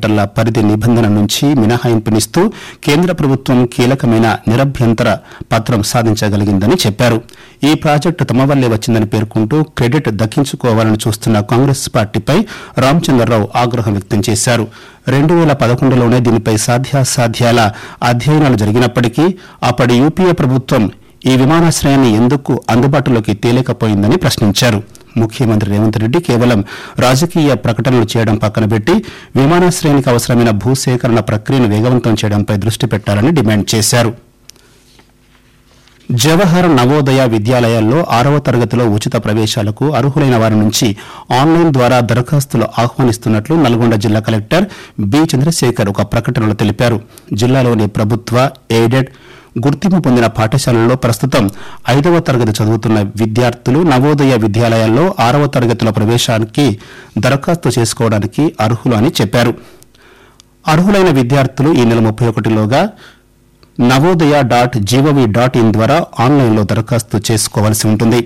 కిలోమీటర్ల పరిధి నిబంధన నుంచి మినహాయింపునిస్తూ కేంద్ర ప్రభుత్వం కీలకమైన నిరభ్యంతర పత్రం సాధించగలిగిందని చెప్పారు ఈ ప్రాజెక్టు తమ వల్లే వచ్చిందని పేర్కొంటూ క్రెడిట్ దక్కించుకోవాలని చూస్తున్న కాంగ్రెస్ పార్టీపై రామచంద్రరావు ఆగ్రహం వ్యక్తం చేశారు రెండు వేల పదకొండులోనే దీనిపై సాధ్యాసాధ్యాల అధ్యయనాలు జరిగినప్పటికీ అప్పటి యూపీఏ ప్రభుత్వం ఈ విమానాశ్రయాన్ని ఎందుకు అందుబాటులోకి తేలేకపోయిందని ప్రశ్నించారు ముఖ్యమంత్రి రేవంత్ రెడ్డి కేవలం రాజకీయ ప్రకటనలు చేయడం పక్కన పెట్టి విమానాశ్రయానికి అవసరమైన భూసేకరణ ప్రక్రియను వేగవంతం చేయడంపై దృష్టి పెట్టాలని డిమాండ్ చేశారు జవహర్ నవోదయ విద్యాలయాల్లో ఆరవ తరగతిలో ఉచిత ప్రవేశాలకు అర్హులైన వారి నుంచి ఆన్లైన్ ద్వారా దరఖాస్తులు ఆహ్వానిస్తున్నట్లు నల్గొండ జిల్లా కలెక్టర్ బి చంద్రశేఖర్ ఒక ప్రకటనలో తెలిపారు జిల్లాలోని ప్రభుత్వ ఎయిడెడ్ గుర్తింపు పొందిన పాఠశాలల్లో ప్రస్తుతం ఐదవ తరగతి చదువుతున్న విద్యార్థులు నవోదయ విద్యాలయాల్లో ఆరవ తరగతిలో ప్రవేశానికి దరఖాస్తు చేసుకోవడానికి అర్హులు అని చెప్పారు అర్హులైన విద్యార్థులు ఈ నెల ముప్పై ఒకటిలోగా Navodaya dot GOV dot in ద్వారా ఆన్లైన్లో దరఖాస్తు చేసుకోవాల్సి ఉంటుంది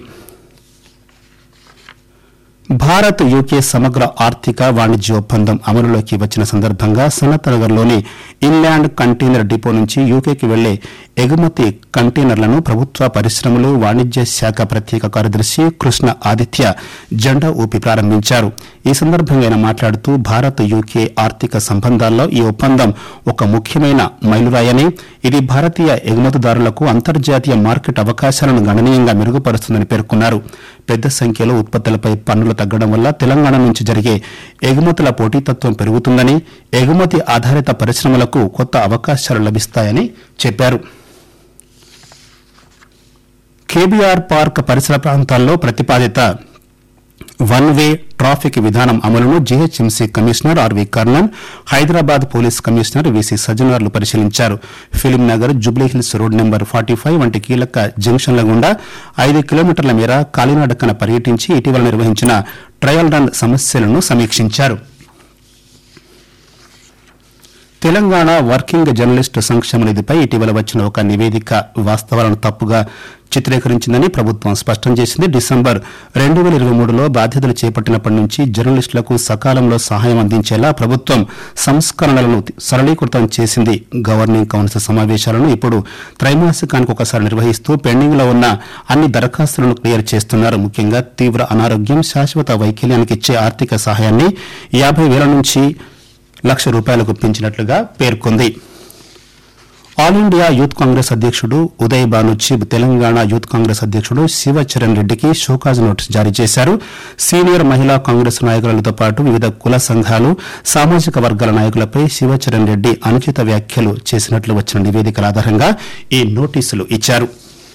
భారత్ యూకే సమగ్ర ఆర్థిక వాణిజ్య ఒప్పందం అమలులోకి వచ్చిన సందర్భంగా సనత్నగర్లోని ఇన్లాండ్ కంటైనర్ డిపో నుంచి యూకేకి వెళ్లే ఎగుమతి కంటైనర్లను ప్రభుత్వ పరిశ్రమలు వాణిజ్య శాఖ ప్రత్యేక కార్యదర్శి కృష్ణ ఆదిత్య జెండా ఊపి ప్రారంభించారు ఈ సందర్భంగా ఆయన మాట్లాడుతూ భారత్ యూకే ఆర్థిక సంబంధాల్లో ఈ ఒప్పందం ఒక ముఖ్యమైన మైలురాయని ఇది భారతీయ ఎగుమతిదారులకు అంతర్జాతీయ మార్కెట్ అవకాశాలను గణనీయంగా మెరుగుపరుస్తుందని పేర్కొన్నారు పెద్ద సంఖ్యలో ఉత్పత్తులపై పన్నులు తగ్గడం వల్ల తెలంగాణ నుంచి జరిగే ఎగుమతుల పోటీతత్వం పెరుగుతుందని ఎగుమతి ఆధారిత పరిశ్రమలకు కొత్త అవకాశాలు లభిస్తాయని చెప్పారు కేబీఆర్ పార్క్ పరిసర ప్రాంతాల్లో ప్రతిపాదిత వన్ వే ట్రాఫిక్ విధానం అమలును GHMC commissioner RV Karnan Hyderabad police commissioner VC సజ్జనార్లు పరిశీలించారు film Nagar Jubilee Hills road number forty five వంటి కీలక జంక్షన్ల గుండా ఐదు కిలోమీటర్ల మేర కాలినడకన పర్యటించి ఇటీవల నిర్వహించిన ట్రయల్ రన్ సమస్యలను సమీక్షించారు తెలంగాణ వర్కింగ్ జర్నలిస్టు సంక్షేమ నిధిపై ఇటీవల వచ్చిన ఒక నివేదిక వాస్తవాలను తప్పుగా చిత్రీకరించిందని ప్రభుత్వం స్పష్టం చేసింది డిసెంబర్ రెండు వేల ఇరవై మూడులో బాధ్యతలు చేపట్టినప్పటి నుంచి జర్నలిస్టులకు సకాలంలో సహాయం అందించేలా ప్రభుత్వం సంస్కరణలను సరళీకృతం చేసింది గవర్నింగ్ కౌన్సిల్ సమావేశాలను ఇప్పుడు త్రైమాసికానికి ఒకసారి నిర్వహిస్తూ పెండింగ్ లో ఉన్న అన్ని దరఖాస్తులను క్లియర్ చేస్తున్నారు ముఖ్యంగా తీవ్ర అనారోగ్యం శాశ్వత వైకల్యానికి ఇచ్చే ఆర్థిక సహాయాన్ని యాభై వేల నుంచి లక్ష రూపాయలకు పెంచినట్లుగా పేర్కొంది ఆల్ ఇండియా యూత్ కాంగ్రెస్ అధ్యక్షుడు ఉదయ్ బానుచి తెలంగాణ యూత్ కాంగ్రెస్ అధ్యక్షుడు శివచరణ్ రెడ్డికి షోకాజ్ నోటీస్ జారీ చేశారు సీనియర్ మహిళా కాంగ్రెస్ నాయకులతో పాటు వివిధ కుల సంఘాలు సామాజిక వర్గాల నాయకులపై శివచరణ్ రెడ్డి అనుచిత వ్యాఖ్యలు చేసినట్లు వచ్చిన నివేదికల ఆధారంగా ఈ నోటీసులు ఇచ్చారు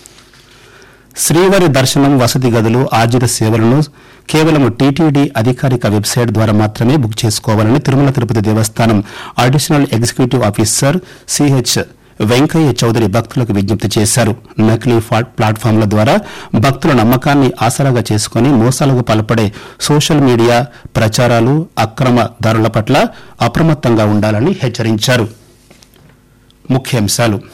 శ్రీవారి దర్శనం వసతి గదులు ఆర్జిత సేవలను కేవలం టీటీడీ అధికారిక వెబ్సైట్ ద్వారా మాత్రమే బుక్ చేసుకోవాలని Tirumala Tirupati Devasthanam additional executive officer CH Venkaiah Chowdary భక్తులకు విజ్ఞప్తి చేశారు నకిలీ ఫా- ప్లాట్ఫామ్ల ద్వారా భక్తుల నమ్మకాన్ని ఆసరాగా చేసుకుని మోసాలకు పాల్పడే సోషల్ మీడియా ప్రచారాలు అక్రమ దారుల పట్ల అప్రమత్తంగా ఉండాలని హెచ్చరించారు ముఖ్యాంశాలు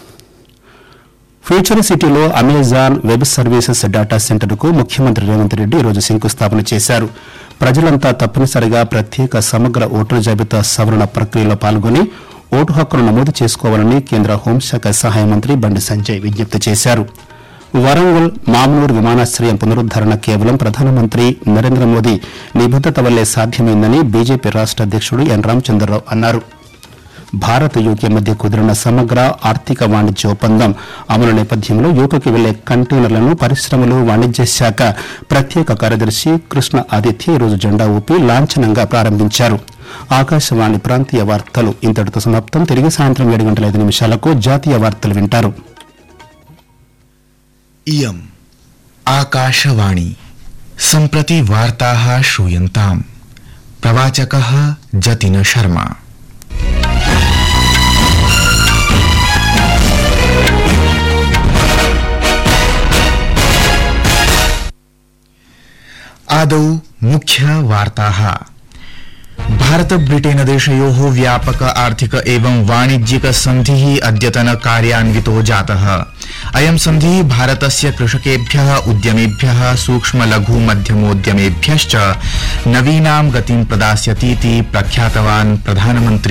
ఫ్యూచర్ సిటీలో అమెజాన్ వెబ్ సర్వీసెస్ డేటా సెంటర్కు ముఖ్యమంత్రి రేవంత్ రెడ్డి ఈరోజు శంకుస్థాపన చేశారు ప్రజలంతా తప్పనిసరిగా ప్రత్యేక సమగ్ర ఓటరు జాబితా సవరణ ప్రక్రియలో పాల్గొని ఓటు హక్కును నమోదు చేసుకోవాలని కేంద్ర హోంశాఖ సహాయ మంత్రి బండి సంజయ్ విజ్ఞప్తి చేశారు వరంగల్ మామనూరు విమానాశ్రయం పునరుద్దరణ కేవలం ప్రధానమంత్రి నరేంద్ర మోదీ నిబద్దత వల్లే సాధ్యమైందని బీజేపీ రాష్ట అధ్యక్షుడు ఎన్ రామచంద్రరావు అన్నారు భారత్ యూకే మధ్య కుదిరిన సమగ్ర ఆర్థిక వాణిజ్య ఒప్పందం అమలు నేపథ్యంలో యూకేకి వెళ్లే కంటైనర్లను పరిశ్రమలు వాణిజ్య శాఖ ప్రత్యేక కార్యదర్శి కృష్ణ ఆదిత్య ఈరోజు జెండా ఊపి లాంఛనంగా ప్రారంభించారు ఆకాశవాణి ప్రాంతీయ వార్తలు ఇంతటితో సమాప్తం తిరిగి సాయంత్రం ఏడు గంటల ఐదు నిమిషాలకు జాతీయ వార్తలు వింటారు इयम् आकाशवाणी सम्प्रति वार्ताः श्रूयन्ताम् प्रवाचकः जतिन शर्मा आदौ मुख्यवार्ताः भारत ब्रिटेन देशयोः व्यापक आर्थिक एवं वाणिज्यिक सन्धिः अद्यतन कार्यान्वितो जातः अयं सन्धिः भारतस्य कृषकेभ्यः उद्यमेभ्यः सूक्ष्म लघु मध्यमोद्यमेभ्यश्च नवीनां गतिं प्रदास्यतीति प्रख्यातवान् प्रधानमन्त्री